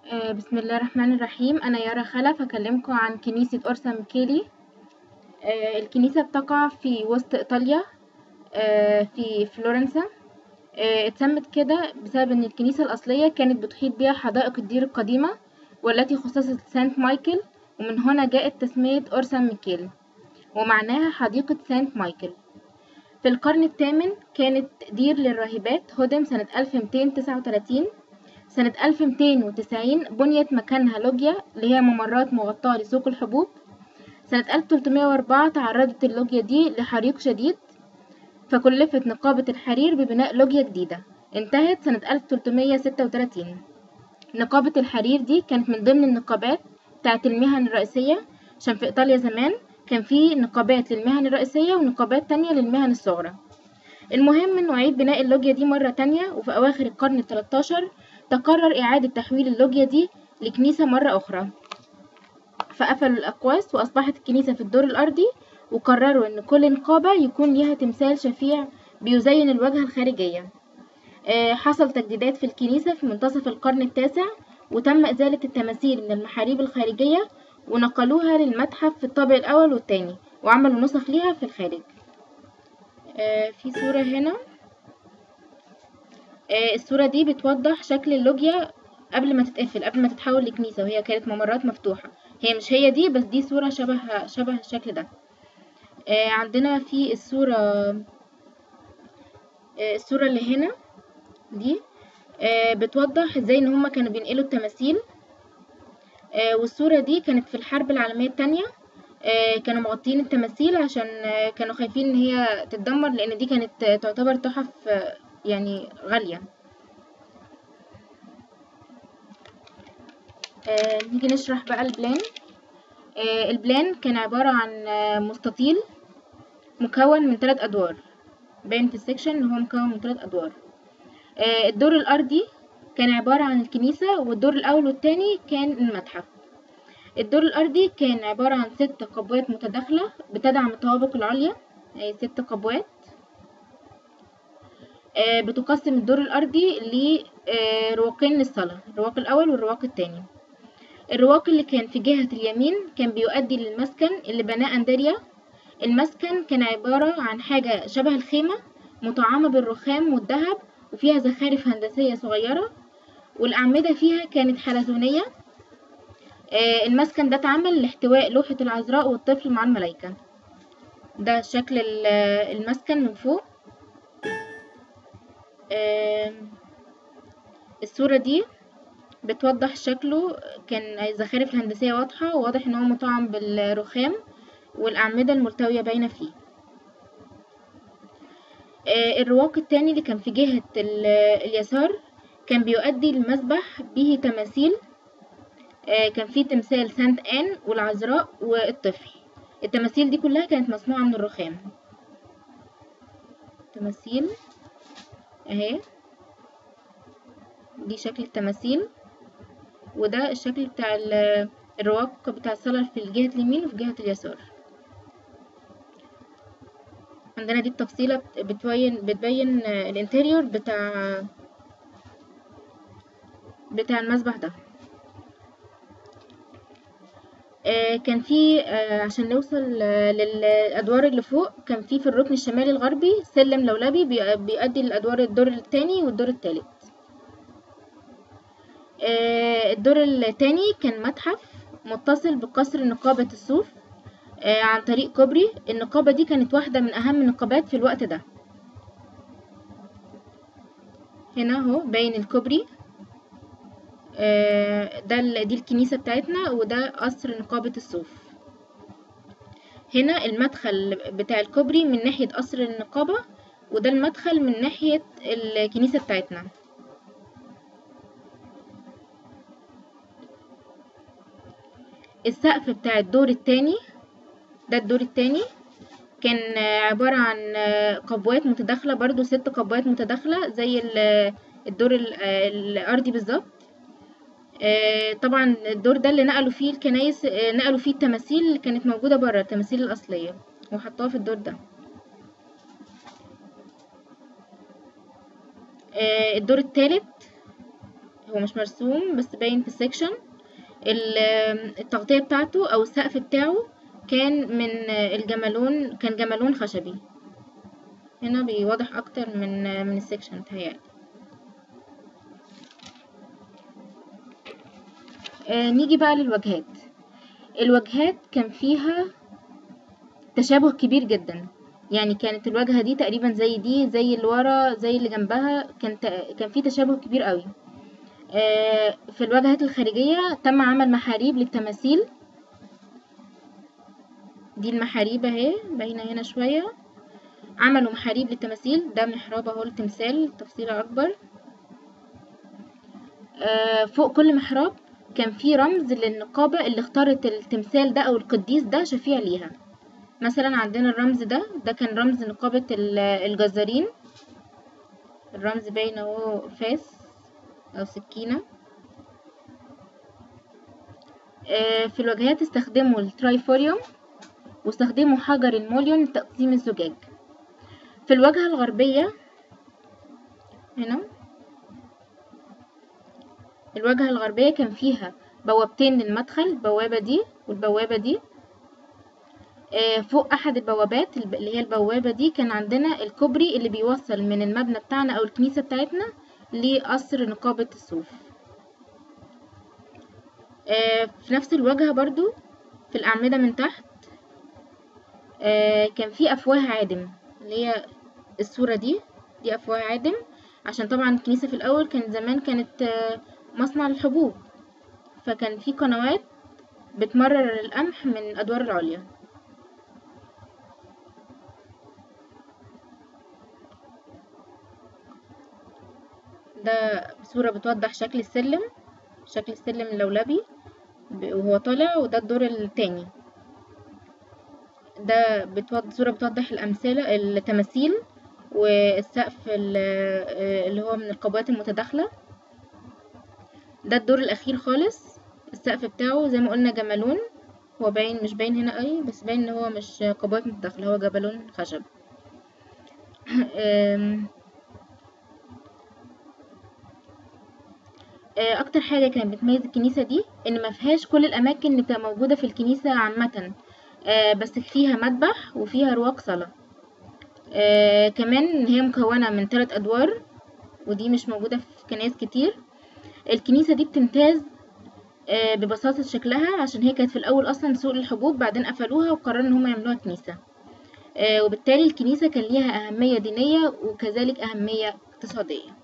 آه، بسم الله الرحمن الرحيم أنا يارا خلف هكلمكم عن كنيسة أورسا ميكيلي آه، الكنيسة بتقع في وسط إيطاليا آه، في فلورنسا آه، اتسمت كده بسبب إن الكنيسة الأصلية كانت بتحيط بها حدائق الدير القديمة والتي خصصت سانت مايكل ومن هنا جاءت تسمية أورسا ميكيل ومعناها حديقة سانت مايكل في القرن الثامن كانت دير للراهبات هدم سنة 1239 سنة 1290 بنيت مكانها لوجيا اللي هي ممرات مغطاة لسوق الحبوب سنة 1304 تعرضت اللوجيا دي لحريق شديد فكلفت نقابة الحرير ببناء لوجيا جديدة انتهت سنة 1336 نقابة الحرير دي كانت من ضمن النقابات بتاعت المهن الرئيسية عشان في إيطاليا زمان كان في نقابات للمهن الرئيسية ونقابات تانية للمهن الصغرى المهم انه عيد بناء اللوجيا دي مرة تانية وفي أواخر القرن التلتاشر تقرر إعادة تحويل اللوجيا دي لكنيسة مرة أخرى فقفلوا الأقواس وأصبحت الكنيسة في الدور الأرضي وقرروا إن كل نقابة يكون ليها تمثال شفيع بيزين الواجهة الخارجية آه، حصل تجديدات في الكنيسة في منتصف القرن التاسع وتم إزالة التماثيل من المحاريب الخارجية ونقلوها للمتحف في الطابق الأول والتاني وعملوا نسخ ليها في الخارج آه، في صورة هنا آه، الصورة دي بتوضح شكل اللوجيا قبل ما تتقفل قبل ما تتحول لكنيسة وهي كانت ممرات مفتوحة هي مش هي دي بس دي صورة شبه شبه الشكل ده آه، عندنا في الصورة آه، الصورة اللي هنا دي آه، بتوضح ازاي ان هما كانوا بينقلوا التماثيل آه، والصورة دي كانت في الحرب العالمية التانية آه، كانوا مغطين التماثيل عشان آه، كانوا خايفين ان هي تتدمر لان دي كانت آه، تعتبر تحف آه، يعني غالية آه، نيجي نشرح بقى البلان آه، البلان كان عبارة عن آه، مستطيل مكون من ثلاث أدوار باين في السكشن إن هو مكون من ثلاث أدوار آه، الدور الأرضي كان عبارة عن الكنيسة والدور الأول والتاني كان المتحف الدور الأرضي كان عبارة عن ست قبوات متداخلة بتدعم الطوابق العليا أي ست قبوات آه، بتقسم الدور الأرضي لرواقين للصلاة الرواق الأول والرواق التاني الرواق اللي كان في جهة اليمين كان بيؤدي للمسكن اللي بناه أندريا المسكن كان عبارة عن حاجة شبه الخيمة مطعمة بالرخام والذهب وفيها زخارف هندسية صغيرة والأعمدة فيها كانت حلزونية آه، المسكن ده اتعمل لاحتواء لوحة العذراء والطفل مع الملائكة ده شكل ال- المسكن من فوق آم، الصورة دي بتوضح شكله كان الزخارف الهندسية واضحة وواضح ان هو مطعم بالرخام والأعمدة الملتوية باينة فيه آه، الرواق التاني اللي كان في جهة ال- اليسار كان بيؤدي المسبح به تماثيل آه، كان فيه تمثال سانت آن والعذراء والطفل التماثيل دي كلها كانت مصنوعة من الرخام تماثيل اهي دي شكل التماثيل وده الشكل بتاع ال- الرواق بتاع الصلاة في الجهة اليمين وفي جهة اليسار عندنا دي التفصيلة بت- بتبين بتبين آه، الانتريور بتاع بتاع المسبح ده آه، كان في آه، عشان نوصل آه، للأدوار اللي فوق كان في في الركن الشمالي الغربي سلم لولبي بي- بيؤدي للأدوار الدور التاني والدور التالت آه، الدور التاني كان متحف متصل بقصر نقابة الصوف آه، عن طريق كوبري النقابة دي كانت واحدة من أهم النقابات في الوقت ده هنا اهو باين الكوبري آه، ده ال- دي الكنيسة بتاعتنا وده قصر نقابة الصوف هنا المدخل بتاع الكوبري من ناحية قصر النقابة وده المدخل من ناحية الكنيسة بتاعتنا السقف بتاع الدور التاني ده الدور التاني كان آه، عبارة عن آه، قبوات متداخلة برضو ست قبوات متداخلة زي ال- الدور ال- آه، الأرضي بالظبط آه، طبعا الدور ده اللي نقلوا فيه الكنايس آه، نقلوا فيه التماثيل اللي كانت موجودة بره التماثيل الأصلية وحطوها في الدور ده آه، الدور التالت هو مش مرسوم بس باين في السكشن التغطية بتاعته أو السقف بتاعه كان من الجمالون كان جمالون خشبي هنا بيوضح أكتر من من السكشن متهيألي آه نيجي بقى للواجهات الواجهات كان فيها تشابه كبير جدا يعني كانت الواجهة دي تقريبا زي دي زي اللي ورا زي اللي جنبها كان كان في تشابه كبير قوي آه في الواجهات الخارجية تم عمل محاريب للتماثيل دي المحاريب اهي باينة هنا شوية عملوا محاريب للتماثيل ده محراب اهو التمثال تفصيلة أكبر آه فوق كل محراب كان في رمز للنقابة اللي اختارت التمثال ده أو القديس ده شفيع ليها مثلا عندنا الرمز ده ده كان رمز نقابة الجزارين الرمز باين اهو فاس أو سكينة آه في الواجهات استخدموا الترايفوريوم واستخدموا حجر الموليون لتقسيم الزجاج في الواجهة الغربية هنا الواجهة الغربية كان فيها بوابتين للمدخل البوابة دي والبوابة دي آه فوق أحد البوابات اللي هي البوابة دي كان عندنا الكوبري اللي بيوصل من المبنى بتاعنا أو الكنيسة بتاعتنا لقصر نقابة الصوف آه في نفس الواجهة برضو في الأعمدة من تحت آه كان في أفواه عادم اللي هي الصورة دي دي أفواه عادم عشان طبعا الكنيسة في الأول كان زمان كانت آه مصنع للحبوب فكان في قنوات بتمرر القمح من الأدوار العليا ده صورة بتوضح شكل السلم شكل السلم اللولبي وهو طالع وده الدور التاني ده بتوضح صورة بتوضح الأمثلة التماثيل والسقف اللي هو من القبوات المتداخلة ده الدور الأخير خالص السقف بتاعه زي ما قلنا جمالون هو باين مش باين هنا أوي بس باين ان هو مش قبوات متداخلة هو جبلون خشب اكتر حاجه كانت بتميز الكنيسه دي ان ما فيهاش كل الاماكن اللي بتبقى موجوده في الكنيسه عامه بس فيها مذبح وفيها رواق صلاه كمان هي مكونه من ثلاث ادوار ودي مش موجوده في كنائس كتير الكنيسه دي بتمتاز ببساطه شكلها عشان هي كانت في الاول اصلا سوق للحبوب بعدين قفلوها وقرروا ان هم يعملوها كنيسه وبالتالي الكنيسه كان ليها اهميه دينيه وكذلك اهميه اقتصاديه